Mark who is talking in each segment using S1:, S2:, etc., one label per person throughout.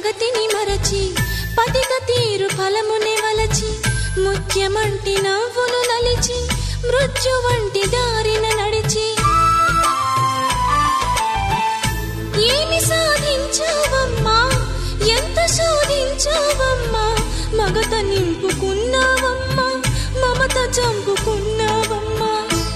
S1: జగతిని మరచి పతిత తీరు ఫలముని వలచి ముఖ్యమంటి నవ్వును నలిచి మృత్యు వంటి దారిన నడిచి ఏమి సాధించావమ్మా ఎంత శోధించావమ్మా మగత నింపుకున్నావమ్మా మమత చంపుకున్నావమ్మా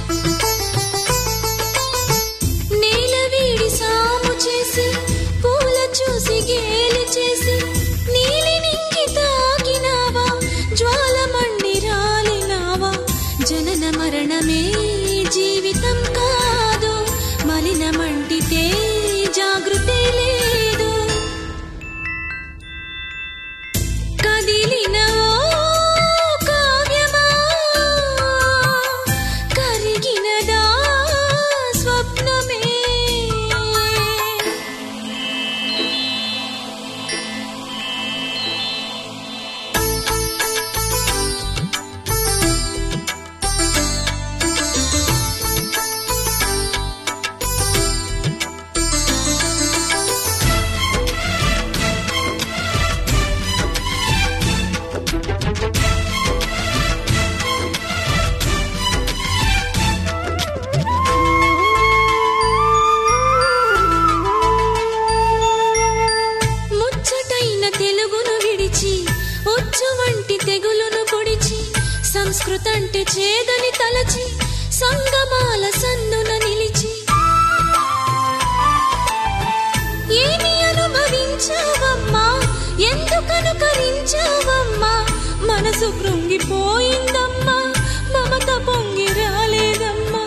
S1: నేల వీడి సాము చేసి పూల చూసి గేలి చేసి నీలి నింగి తాకినావా జ్వాల మండి రాలినావా జనన మరణమే జీవితం కాదు మలినమంటితే జాగృతే లేదు కదిలిన ఓ కావ్యమా కరిగినదా స్వప్నమే ముచ్చటైన తెలుగును విడిచి ఉచ్చు వంటి తెగులును పొడిచి సంస్కృతంటే చేదని తలచి సంగమాల సన్నున నిలిచి ఏమి అనుభవించావమ్మా ఎందుకను కరించావమ్మా మనసు కృంగిపోయిందమ్మా మమత పొంగి రాలేదమ్మా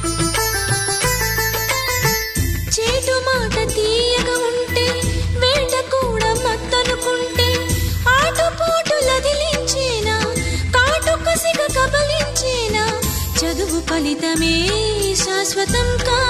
S1: చేటు మాట తీయగా ఉంటే వేట కూడా మత్తనుకుంటే ఆటుపోటులదిలించేనా కాటు కసిగా కబలించేనా చదువు ఫలితమే శాశ్వతం కా